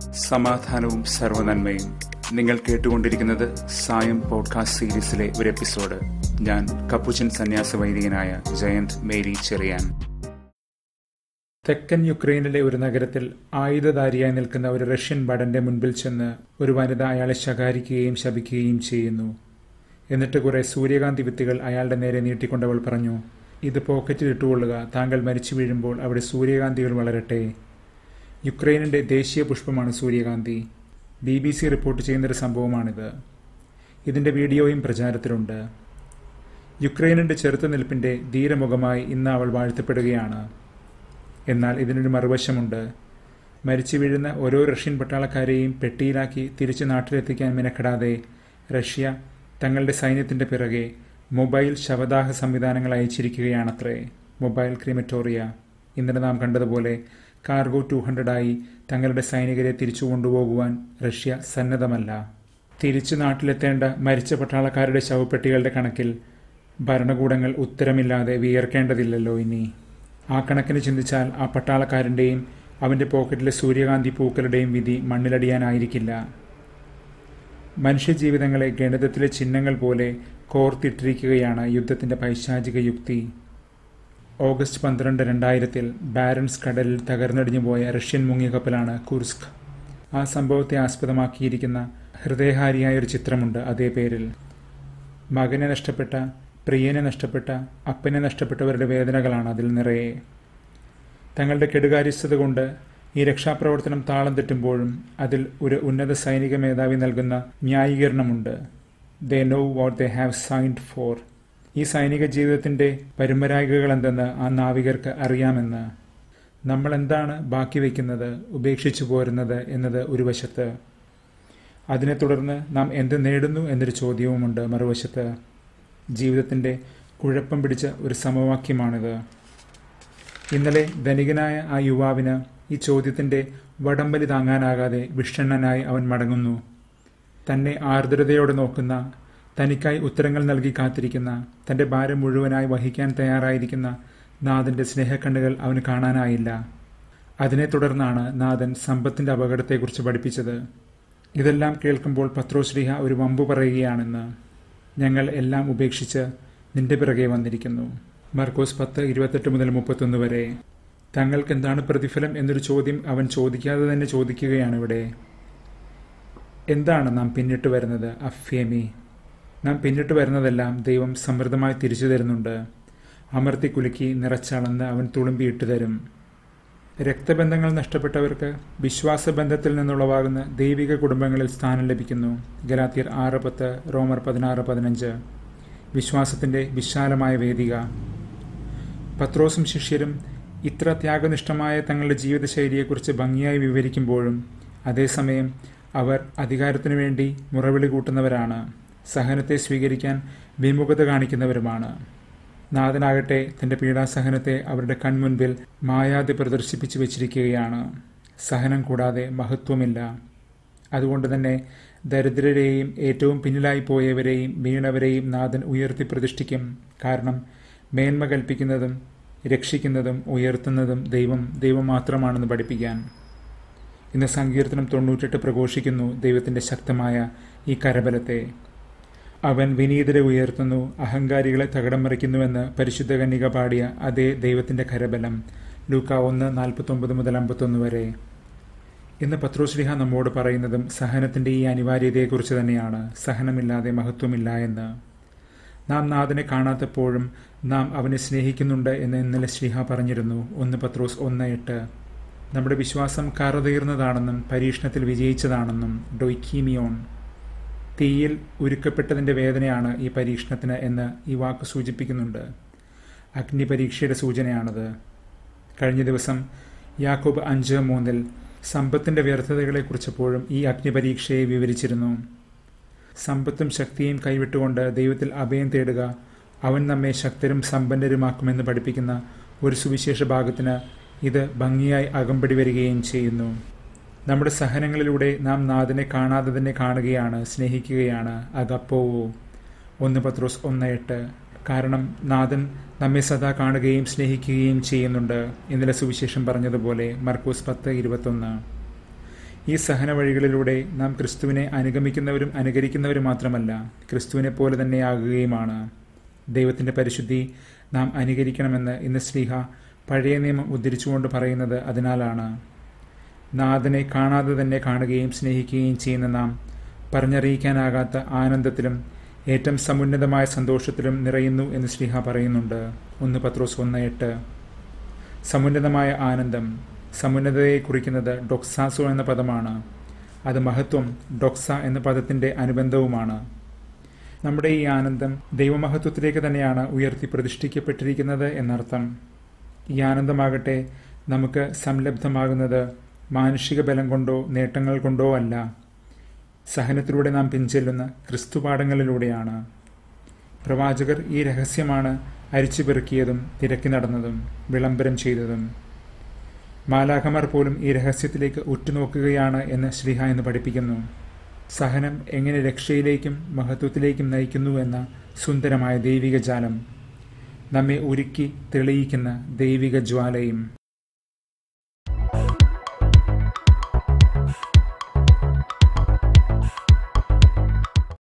സമാധാനവും സർവനന്മയും നിങ്ങൾ കേട്ടുകൊണ്ടിരിക്കുന്നത് സായം പോഡ്കാസ്റ്റ് സീരീസിലെ ഒരു എപ്പിസോഡ് ഞാൻ കപ്പുച്ചൻ സന്യാസ വൈദികനായ ജയന്ത് മേരി ചെറിയാൻ തെക്കൻ യുക്രൈനിലെ ഒരു നഗരത്തിൽ ആയുധധാരിയായി നിൽക്കുന്ന ഒരു റഷ്യൻ ഭടന്റെ മുൻപിൽ ചെന്ന് ഒരു വനിത അയാളെ ശകാരിക്കുകയും ശപിക്കുകയും ചെയ്യുന്നു എന്നിട്ട് കുറെ സൂര്യകാന്തി വിത്തുകൾ അയാളുടെ നേരെ നീട്ടിക്കൊണ്ടവൾ പറഞ്ഞു ഇത് പോക്കറ്റിൽ ഇട്ടുകൊള്ളുക താങ്കൾ മരിച്ചു വീഴുമ്പോൾ അവിടെ സൂര്യകാന്തികൾ വളരട്ടെ യുക്രൈനിന്റെ ദേശീയ പുഷ്പമാണ് സൂര്യകാന്തി ബി ബി സി റിപ്പോർട്ട് ചെയ്യുന്നൊരു സംഭവമാണിത് ഇതിന്റെ വീഡിയോയും പ്രചാരത്തിലുണ്ട് യുക്രൈനിന്റെ ചെറുത്തുനിൽപ്പിന്റെ ധീരമുഖമായി ഇന്ന് അവൾ വാഴ്ത്തപ്പെടുകയാണ് എന്നാൽ ഇതിനൊരു മറുവശമുണ്ട് മരിച്ചു വീഴുന്ന ഓരോ റഷ്യൻ പട്ടാളക്കാരെയും പെട്ടിയിലാക്കി തിരിച്ചു നാട്ടിലെത്തിക്കാൻ മെനക്കെടാതെ റഷ്യ തങ്ങളുടെ സൈന്യത്തിന്റെ പിറകെ മൊബൈൽ ശവദാഹ സംവിധാനങ്ങൾ അയച്ചിരിക്കുകയാണത്രേ മൊബൈൽ ക്രിമറ്റോറിയ ഇന്നലെ നാം കണ്ടതുപോലെ കാർഗോ ടു ഹൺഡ്രഡായി തങ്ങളുടെ സൈനികരെ തിരിച്ചു കൊണ്ടുപോകുവാൻ റഷ്യ സന്നദ്ധമല്ല തിരിച്ചു നാട്ടിലെത്തേണ്ട മരിച്ച പട്ടാളക്കാരുടെ ശവപ്പെട്ടികളുടെ കണക്കിൽ ഭരണകൂടങ്ങൾ ഉത്തരമില്ലാതെ വിയർക്കേണ്ടതില്ലല്ലോ ഇനി ആ കണക്കിന് ചിന്തിച്ചാൽ ആ പട്ടാളക്കാരൻ്റെയും അവൻ്റെ പോക്കറ്റിലെ സൂര്യകാന്തി പൂക്കളുടെയും വിധി മണ്ണിലടിയാനായിരിക്കില്ല മനുഷ്യജീവിതങ്ങളെ ഗണിതത്തിലെ ചിഹ്നങ്ങൾ പോലെ കോർത്തിട്ടിരിക്കുകയാണ് യുദ്ധത്തിന്റെ പൈശാചിക യുക്തി ഓഗസ്റ്റ് പന്ത്രണ്ട് രണ്ടായിരത്തിൽ ബാരൻസ് കടലിൽ തകർന്നടിഞ്ഞു പോയ റഷ്യൻ മുങ്ങിക്കപ്പലാണ് കുർസ്ക് ആ സംഭവത്തെ ആസ്പദമാക്കിയിരിക്കുന്ന ഹൃദയഹാരിയായ ഒരു ചിത്രമുണ്ട് അതേ പേരിൽ മകനെ നഷ്ടപ്പെട്ട പ്രിയനെ നഷ്ടപ്പെട്ട അപ്പനെ നഷ്ടപ്പെട്ടവരുടെ വേദനകളാണ് അതിൽ നിറയെ തങ്ങളുടെ കെടുകാര്യസ്ഥത കൊണ്ട് ഈ രക്ഷാപ്രവർത്തനം താളം തെറ്റുമ്പോഴും അതിൽ ഒരു ഉന്നത സൈനിക മേധാവി നൽകുന്ന ന്യായീകരണമുണ്ട് they know what they have signed for ഈ സൈനിക ജീവിതത്തിന്റെ പരമ്പരായികകൾ എന്തെന്ന് ആ നാവികർക്ക് അറിയാമെന്ന് നമ്മൾ എന്താണ് ബാക്കി വയ്ക്കുന്നത് ഉപേക്ഷിച്ചു പോരുന്നത് എന്നത് ഒരു വശത്ത് അതിനെ തുടർന്ന് നാം എന്ത് നേടുന്നു എന്നൊരു ചോദ്യവുമുണ്ട് മറുവശത്ത് ജീവിതത്തിന്റെ കുഴപ്പം പിടിച്ച ഒരു സമവാക്യമാണിത് ഇന്നലെ ധനികനായ ആ യുവാവിന് ഈ ചോദ്യത്തിന്റെ വടംവലി താങ്ങാനാകാതെ വിഷണ്ണനായി അവൻ മടങ്ങുന്നു തന്നെ ആർദ്രതയോടെ നോക്കുന്ന തനിക്കായി ഉത്തരങ്ങൾ നൽകി കാത്തിരിക്കുന്ന തന്റെ ഭാരം മുഴുവനായി വഹിക്കാൻ തയ്യാറായിരിക്കുന്ന നാഥന്റെ സ്നേഹക്കണ്ണുകൾ അവന് കാണാനായില്ല അതിനെ തുടർന്നാണ് നാഥൻ സമ്പത്തിന്റെ അപകടത്തെക്കുറിച്ച് പഠിപ്പിച്ചത് ഇതെല്ലാം കേൾക്കുമ്പോൾ പത്രോശ്രീഹ ഒരു വമ്പു പറയുകയാണെന്ന് ഞങ്ങൾ എല്ലാം ഉപേക്ഷിച്ച് നിന്റെ പിറകെ വന്നിരിക്കുന്നു മർക്കോസ് പത്ത് ഇരുപത്തെട്ട് മുതൽ മുപ്പത്തൊന്ന് വരെ തങ്ങൾക്ക് എന്താണ് പ്രതിഫലം എന്നൊരു ചോദ്യം അവൻ ചോദിക്കാതെ തന്നെ ചോദിക്കുകയാണ് ഇവിടെ എന്താണ് നാം പിന്നിട്ട് വരുന്നത് അഫ്യമി നാം പിന്നിട്ട് വരുന്നതെല്ലാം ദൈവം സമൃദ്ധമായി തിരിച്ചു തരുന്നുണ്ട് അമർത്തി കുലുക്കി നിറച്ചളന്ന് അവൻ തുളുമ്പിയിട്ട് തരും രക്തബന്ധങ്ങൾ നഷ്ടപ്പെട്ടവർക്ക് വിശ്വാസബന്ധത്തിൽ നിന്നുളവാകുന്ന ദൈവിക കുടുംബങ്ങളിൽ സ്ഥാനം ലഭിക്കുന്നു ഗലാത്തിയർ ആറ് പത്ത് റോമർ പതിനാറ് പതിനഞ്ച് വിശ്വാസത്തിന്റെ വിശാലമായ വേദിക പത്രോസും ശിഷ്യരും ഇത്ര ത്യാഗനിഷ്ഠമായ തങ്ങളുടെ ജീവിതശൈലിയെക്കുറിച്ച് ഭംഗിയായി വിവരിക്കുമ്പോഴും അതേസമയം അവർ അധികാരത്തിനു വേണ്ടി മുറവിളി കൂട്ടുന്നവരാണ് സഹനത്തെ സ്വീകരിക്കാൻ വിമുഖത കാണിക്കുന്നവരുമാണ് നാഥനാകട്ടെ തന്റെ പീഡാസഹനത്തെ അവരുടെ കൺമുൻപിൽ മായാതെ പ്രദർശിപ്പിച്ചു വച്ചിരിക്കുകയാണ് സഹനം കൂടാതെ മഹത്വമില്ല അതുകൊണ്ട് തന്നെ ദരിദ്രരെയും ഏറ്റവും പിന്നിലായി പോയവരെയും വീണവരെയും നാഥൻ ഉയർത്തി പ്രതിഷ്ഠിക്കും കാരണം മേന്മ കൽപ്പിക്കുന്നതും രക്ഷിക്കുന്നതും ഉയർത്തുന്നതും ദൈവം ദൈവം മാത്രമാണെന്ന് പഠിപ്പിക്കാൻ ഇന്ന് സങ്കീർത്തനം തൊണ്ണൂറ്റെട്ട് പ്രഘോഷിക്കുന്നു ദൈവത്തിന്റെ ശക്തമായ ഈ കരബലത്തെ അവൻ വിനീതരെ ഉയർത്തുന്നു അഹങ്കാരികളെ തകടം മറിക്കുന്നുവെന്ന് പരിശുദ്ധ കന്യക പാടിയ അതേ ദൈവത്തിന്റെ കരബലം ലൂക്ക ഒന്ന് നാൽപ്പത്തൊമ്പത് മുതൽ അമ്പത്തൊന്ന് വരെ ഇന്ന് പത്രോശ്ലിഹ നമ്മോട് പറയുന്നതും സഹനത്തിന്റെ ഈ അനിവാര്യതയെക്കുറിച്ച് തന്നെയാണ് സഹനമില്ലാതെ മഹത്വമില്ല എന്ന് നാം നാഥനെ കാണാത്തപ്പോഴും നാം അവനെ സ്നേഹിക്കുന്നുണ്ട് എന്ന് ഇന്നലെ ശ്രീഹ പറഞ്ഞിരുന്നു ഒന്ന് പത്രോസ് ഒന്ന് എട്ട് നമ്മുടെ വിശ്വാസം കറതീർന്നതാണെന്നും പരീക്ഷണത്തിൽ വിജയിച്ചതാണെന്നും ഡൊയ്ക്കീമിയോൺ തീയിൽ ഉരുക്കപ്പെട്ടതിന്റെ വേദനയാണ് ഈ പരീക്ഷണത്തിന് എന്ന് ഈ വാക്ക് സൂചിപ്പിക്കുന്നുണ്ട് അഗ്നിപരീക്ഷയുടെ സൂചനയാണത് കഴിഞ്ഞ ദിവസം യാക്കോബ് അഞ്ച് മൂന്നിൽ സമ്പത്തിന്റെ വ്യർത്ഥതകളെക്കുറിച്ചപ്പോഴും ഈ അഗ്നിപരീക്ഷയെ വിവരിച്ചിരുന്നു സമ്പത്തും ശക്തിയും കൈവിട്ടുകൊണ്ട് ദൈവത്തിൽ അഭയം തേടുക അവൻ നമ്മെ ശക്തരും സമ്പന്നരുമാക്കുമെന്ന് പഠിപ്പിക്കുന്ന ഒരു സുവിശേഷ ഭാഗത്തിന് ഇത് ഭംഗിയായി അകമ്പടി വരികയും ചെയ്യുന്നു നമ്മുടെ സഹനങ്ങളിലൂടെ നാം നാഥനെ കാണാതെ തന്നെ കാണുകയാണ് സ്നേഹിക്കുകയാണ് അഗപ്പോവോ ഒന്ന് പത്രോസ് ഒന്ന് എട്ട് കാരണം നാഥൻ നമ്മെ സദാ കാണുകയും സ്നേഹിക്കുകയും ചെയ്യുന്നുണ്ട് ഇന്നലെ സുവിശേഷം പറഞ്ഞതുപോലെ മർക്കൂസ് പത്ത് ഇരുപത്തൊന്ന് ഈ സഹന വഴികളിലൂടെ നാം ക്രിസ്തുവിനെ അനുഗമിക്കുന്നവരും അനുകരിക്കുന്നവരും മാത്രമല്ല ക്രിസ്തുവിനെ പോലെ തന്നെയാകുകയുമാണ് ദൈവത്തിൻ്റെ പരിശുദ്ധി നാം അനുകരിക്കണമെന്ന് ഇന്ന് ശ്രീഹ പഴയ നിയമം ഉദ്ധരിച്ചുകൊണ്ട് പറയുന്നത് അതിനാലാണ് നാഥനെ കാണാതെ തന്നെ കാണുകയും സ്നേഹിക്കുകയും ചെയ്യുന്ന നാം പറഞ്ഞറിയിക്കാനാകാത്ത ആനന്ദത്തിലും ഏറ്റവും സമുന്നതമായ സന്തോഷത്തിലും നിറയുന്നു എന്ന് ശ്രീഹ പറയുന്നുണ്ട് ഒന്ന് പത്രോസ് ഒന്ന് എട്ട് സമുന്നതമായ ആനന്ദം സമുന്നതയെ കുറിക്കുന്നത് ഡൊക്സാസോ എന്ന പദമാണ് അത് മഹത്വം ഡൊക്സ എന്ന പദത്തിന്റെ അനുബന്ധവുമാണ് നമ്മുടെ ഈ ആനന്ദം ദൈവമഹത്വത്തിലേക്ക് തന്നെയാണ് ഉയർത്തി പ്രതിഷ്ഠിക്കപ്പെട്ടിരിക്കുന്നത് എന്നർത്ഥം ഈ ആനന്ദമാകട്ടെ നമുക്ക് സംലബ്ധമാകുന്നത് മാനുഷിക ബലം കൊണ്ടോ നേട്ടങ്ങൾ കൊണ്ടോ അല്ല സഹനത്തിലൂടെ നാം പിൻചെല്ലുന്ന ക്രിസ്തുപാഠങ്ങളിലൂടെയാണ് പ്രവാചകർ ഈ രഹസ്യമാണ് അരിച്ചു പെറുക്കിയതും തിരക്കി നടന്നതും വിളംബരം ചെയ്തതും മാലാഖമാർ പോലും ഈ രഹസ്യത്തിലേക്ക് ഉറ്റുനോക്കുകയാണ് എന്ന് ശ്രീഹ എന്ന് പഠിപ്പിക്കുന്നു സഹനം എങ്ങനെ രക്ഷയിലേക്കും മഹത്വത്തിലേക്കും നയിക്കുന്നു എന്ന സുന്ദരമായ ദൈവിക ജാലം നമ്മെ ഒരുക്കി തെളിയിക്കുന്ന ദൈവിക ജ്വാലയും